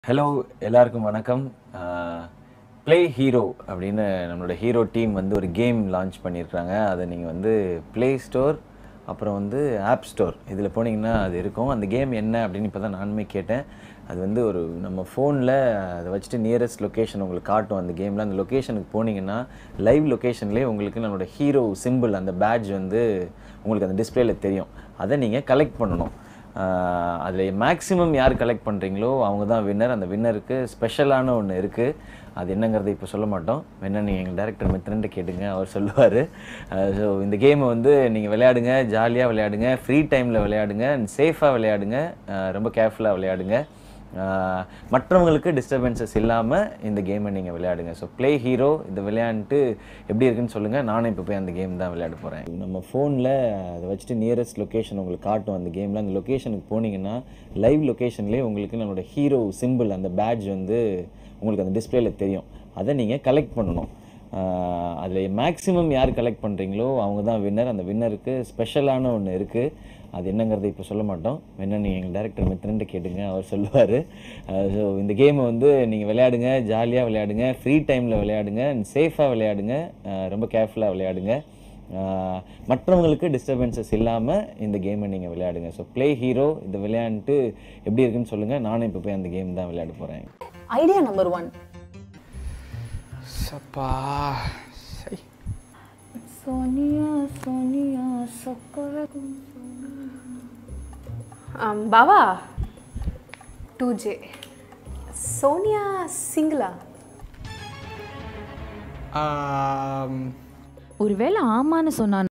hello எல்லாருக்கும் வணக்கம் play hero அப்படின்னு நம்மளோட ஹீரோ டீம் வந்து ஒரு கேம் லான்ச் பண்ணியிருக்காங்க அதை நீங்கள் வந்து ப்ளே ஸ்டோர் அப்புறம் வந்து ஆப் ஸ்டோர் இதில் போனீங்கன்னா அது இருக்கும் அந்த கேம் என்ன அப்படின்னு இப்போ தான் நானுமே கேட்டேன் அது வந்து ஒரு நம்ம ஃபோனில் அதை வச்சுட்டு நியரஸ்ட் லொக்கேஷன் உங்களுக்கு காட்டும் அந்த கேமில் அந்த லொக்கேஷனுக்கு போனீங்கன்னா லைவ் லொக்கேஷன்லேயே உங்களுக்கு நம்மளோட ஹீரோ சிம்பிள் அந்த பேட்ஜ் வந்து உங்களுக்கு அந்த டிஸ்பிளேல தெரியும் அதை நீங்கள் கலெக்ட் பண்ணணும் அதில் மேக்ஸிமம் யார் கலெக்ட் பண்ணுறீங்களோ அவங்க தான் வின்னர் அந்த வின்னருக்கு ஸ்பெஷலான ஒன்று இருக்குது அது என்னங்கிறத இப்போ சொல்ல மாட்டோம் வேணா நீங்கள் எங்கள் டேரக்டர் மித்ரன்ட்டு கேட்டுங்க அவர் சொல்லுவார் ஸோ இந்த கேமை வந்து நீங்கள் விளையாடுங்க ஜாலியாக விளையாடுங்க ஃப்ரீ டைமில் விளையாடுங்க அண்ட் சேஃபாக விளையாடுங்க அஹ் ரொம்ப கேர்ஃபுல்லாக விளையாடுங்க ஆஹ் மற்றவங்களுக்கு டிஸ்டர்பன்சஸ் இல்லாமல் இந்த கேமை நீங்கள் விளையாடுங்க ஸோ ப்ளே ஹீரோ இந்த விளையாண்டுட்டு எப்படி இருக்குன்னு சொல்லுங்கள் நானும் இப்போ போய் அந்த கேம் தான் விளையாட போகிறேன் நம்ம ஃபோனில் அதை வச்சுட்டு நியரஸ்ட் லொக்கேஷன் உங்களுக்கு காட்டும் அந்த கேமில் அந்த லொக்கேஷனுக்கு போனீங்கன்னா லைவ் லொக்கேஷன்லேயே உங்களுக்கு நம்மளோட ஹீரோ சிம்பிள் அந்த பேட்ஜ் வந்து உங்களுக்கு அந்த டிஸ்பிளேல தெரியும் அதை நீங்கள் கலெக்ட் பண்ணணும் அதில் மேக்ஸிமம் யார் கலெக்ட் பண்ணுறீங்களோ அவங்க தான் வின்னர் அந்த வின்னருக்கு ஸ்பெஷலான ஒன்று இருக்குது அது என்னங்கிறத இப்போ சொல்ல மாட்டோம் வேணா நீங்கள் எங்கள் டேரக்டர் மித்ரன்ட்டு கேட்டுங்க அவர் சொல்லுவார் ஸோ இந்த கேமை வந்து நீங்கள் விளையாடுங்க ஜாலியாக விளையாடுங்க ஃப்ரீ டைமில் விளையாடுங்க அண்ட் சேஃபாக விளையாடுங்க அஹ் ரொம்ப கேர்ஃபுல்லாக விளையாடுங்க அஹ் மற்றவங்களுக்கு டிஸ்டர்பன்சஸ் இல்லாமல் இந்த கேமை நீங்கள் விளையாடுங்க ஸோ ப்ளே ஹீரோ இந்த விளையாண்டுட்டு எப்படி இருக்குன்னு சொல்லுங்கள் நானும் இப்போ போய் அந்த கேம் தான் விளையாட போகிறேன் ஐடியா நம்பர் ஒன் சப்பா சை சோனியா சோனியா சொக்கர பாவா டூ ஜே சோனியா சிங்கிளா ஆம், ஒருவேளை ஆமான்னு சொன்னான்